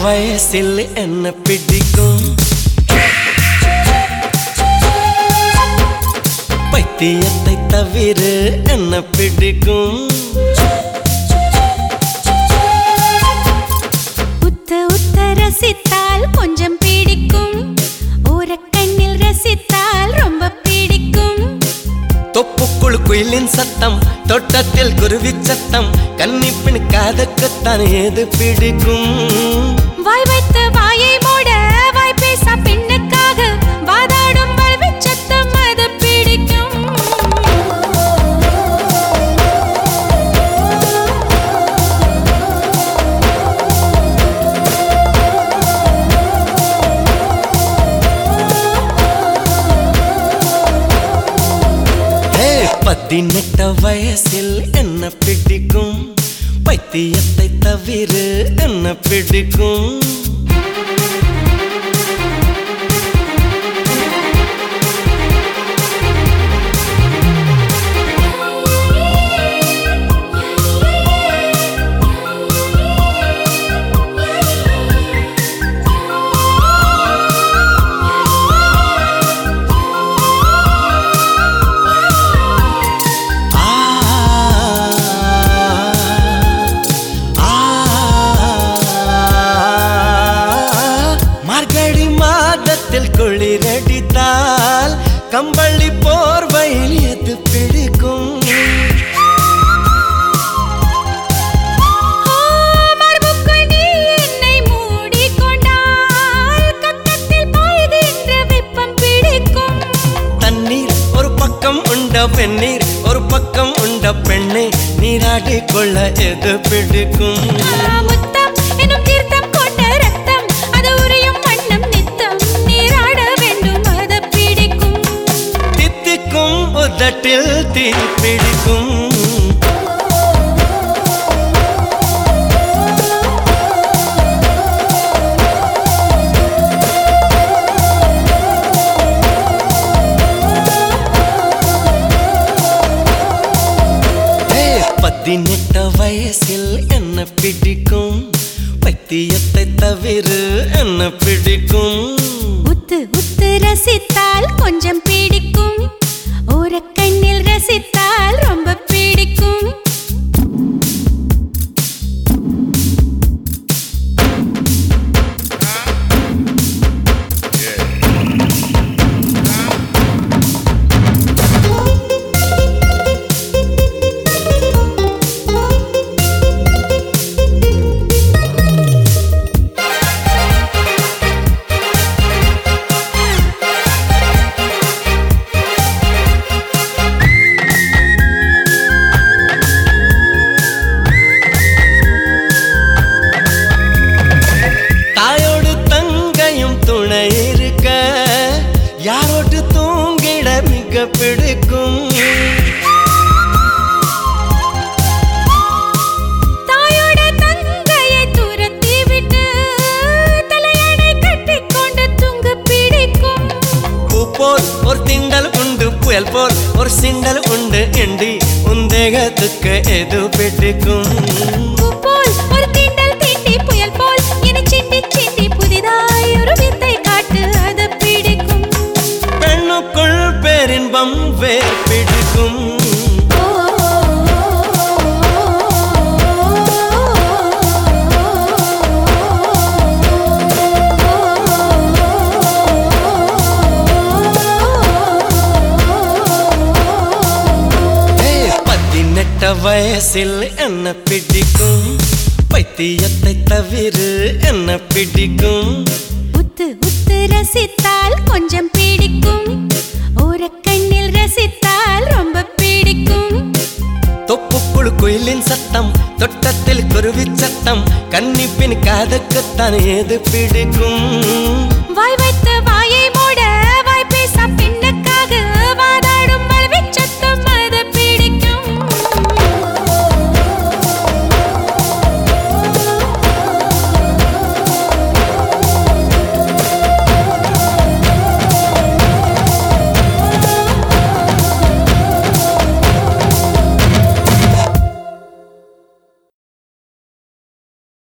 வயசில் என்ன பிடிக்கும் பைத்தியத்தை தவிர என்ன பிடிக்கும் உத்த உத்த ரசித்தால் கொஞ்சம் பிடிக்கும் ஓரக்கண்ணில் ரசித்தால் ரொம்ப பிடிக்கும் தொப்புக்குள் குயிலின் சத்தம் தோட்டத்தில் குருவி சத்தம் கன்னிப்பின் காதக்குத்தான் ஏது பிடிக்கும் வாய் வைத்த வாயை மூட வாய் பேச பெண்ணுக்காக வாதாடும் வல்விச் சத்தம் அது பிடிக்கும் ஏ பதினெட்ட வயசில் என்ன பிடிக்கும் பைத்தியத்தை தவிர என்ன பிடிக்கும் ஆ, ஆ, மார்கழி மாதத்தில் குளிரடித்தால் கம்பளி போர்வையில் எது பிடிக்கும் ஆ, மார்புக்குள் நீ என்னை மூடிக்கொண்டால் கக்கத்தில் பாய்கின்ற வெப்பம் பிடிக்கும் தண்ணீர் ஒரு பக்கம் உண்ட பெண்ணீர் ஒரு பக்கம் உண்ட பெண்ணை நீராடி கொள்ள எது பிடிக்கும் ஆ, முத்தம் எனும் தீர்த்தம் கொண்ட ரத்தம் அது உறையும் வண்ணம் நித்தம் நீராட வேண்டும் அது பிடிக்கும் தித்திக்கும் உதட்டில் தீ பிடிக்கும் ஏய், பதினெட்டு வயசில் என்ன பிடிக்கும் பைத்தியத்தை தவிர என்ன பிடிக்கும் உத்து உத்து ரசித்தால் கொஞ்சம் பிடிக்கும் ஓரக்கண்ணில் ரசித்தால் ரொம்ப பிடிக்கும் தாயோடு தங்கையும் துணை இருக்க யாரோடு தூங்கிட மிக பிடிக்கும் தாயோட தங்கையை துரத்தி விட்டு தலையணை கட்டிக்கொண்டு தூங்க பிடிக்கும் பூ போல் ஒரு திண்டல் உண்டு புயல் போல் ஒரு சிண்டல் உண்டு எண்டி உந்தேகத்துக்கு எது பிடிக்கும் பூ போல் ஒரு தீண்டல் தீண்டி புயல் போல் இனி சிண்டி சிண்டி புதிதாய் ஒரு வித்தை காட்டு அது பிடிக்கும் பெண்ணுக்குள் பேரின்பம் வேர் பிடிக்கும் ஓ, ஏய், பதினெட்டு வயசில் என்ன பிடிக்கும் பைத்தியத்தை தவிர என்ன பிடிக்கும் உத்து உத்து ரசித்தால் கொஞ்சம் பிடிக்கும் ஓரக்கண்ணில் ரசித்தால் ரொம்ப பிடிக்கும் தொப்புக்குள் குயிலின் சத்தம் தொட்டத்தில் குருவி சத்தம் கன்னிப்பின் காதக்குத்தான் ஏது பிடிக்கும் வாய்